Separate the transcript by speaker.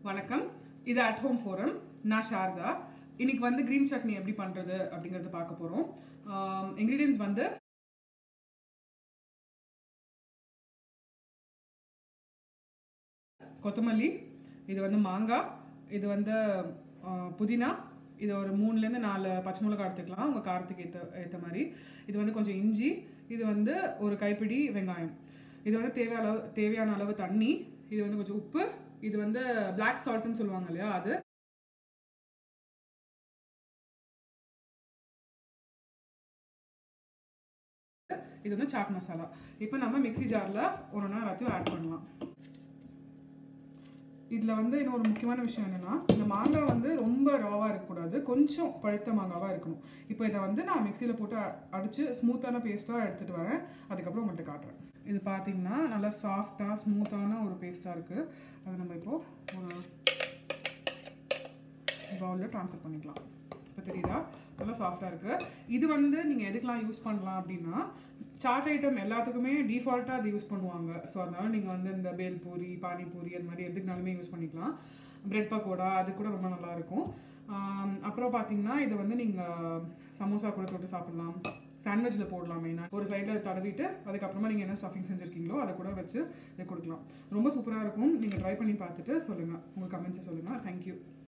Speaker 1: வணக்கம் இது at home forum நான் சாரதா இன்னைக்கு வந்து க்ரீன் சட்னி எப்படி பண்ணுறது அப்படிங்கிறத பார்க்க போகிறோம் இன்க்ரீடியன்ஸ் வந்து கொத்தமல்லி இது வந்து மாங்காய் இது வந்து ஆஹ், புதினா இது ஒரு மூணுலேருந்து நாலு பச்சை மிளகா எடுத்துக்கலாம் உங்கள் காரத்துக்கு ஏற்ற ஏற்ற மாதிரி இது வந்து கொஞ்சம் இஞ்சி இது வந்து ஒரு கைப்பிடி வெங்காயம் இது வந்து தேவையான அளவு தேவையான அளவு தண்ணி இது வந்து கொஞ்சம் உப்பு இது வந்து Black சால்ட்னு சொல்லுவாங்க இல்லையா அது இது வந்து சாட் மசாலா இப்போ நம்ம மிக்ஸி ஜாரில் ஒன்று எல்லாத்தையும் ஆட் பண்ணலாம் இதில் வந்து இன்னொரு முக்கியமான விஷயம் என்னென்னா இந்த மாங்காய் வந்து ரொம்ப ராவாக இருக்கக்கூடாது கொஞ்சம் பழுத்த மாங்காவாக இருக்கணும் இப்போ இதை வந்து நான் மிக்சியில் போட்டு அ- அடிச்சு ஸ்மூத்தான பேஸ்ட்டாக எடுத்துகிட்டு வரேன் அதுக்கப்புறம் உங்கள்கிட்ட காட்டுறேன் இது பார்த்தீங்கன்னா நல்லா சாஃப்டாக ஸ்மூத்தான ஒரு பேஸ்ட்டாக இருக்குது அதை நம்ம இப்போது ஒரு பவுலில் ட்ரான்ஸ்ஃபர் பண்ணிக்கலாம் இப்போ தெரியுதா நல்லா சாஃப்டாக இருக்குது இது வந்து நீங்கள் எதுக்கெலாம் யூஸ் பண்ணலாம் அப்படின்னா சாட் ஐட்டம் எல்லாத்துக்குமே டிஃபால்ட்டாக அது யூஸ் பண்ணுவாங்க ஸோ அதனால நீங்கள் வந்து இந்த பேல் பூரி பானிபூரி அது மாதிரி எதுக்குனாலுமே யூஸ் பண்ணிக்கலாம் பிரெட் பக்கோடா அது கூட ரொம்ப நல்லா இருக்கும் ஆம், அப்புறம் பார்த்தீங்கன்னா இதை வந்து நீங்கள் சமோசா கூட தொட்டு சாப்பிட்லாம் சாண்ட்விச்சில் போடலாம் மெயினாக ஒரு சைடில் தடவிட்டு அதுக்கப்புறமா நீங்கள் என்ன ஸ்டஃபிங் செஞ்சுருக்கீங்களோ அதை கூட வச்சு இதை கொடுக்கலாம் ரொம்ப சூப்பராக இருக்கும் நீங்கள் ட்ரை பண்ணி பார்த்துட்டு சொல்லுங்கள் உங்கள் கமெண்ட்ஸை சொல்லுங்கள் தேங்க்யூ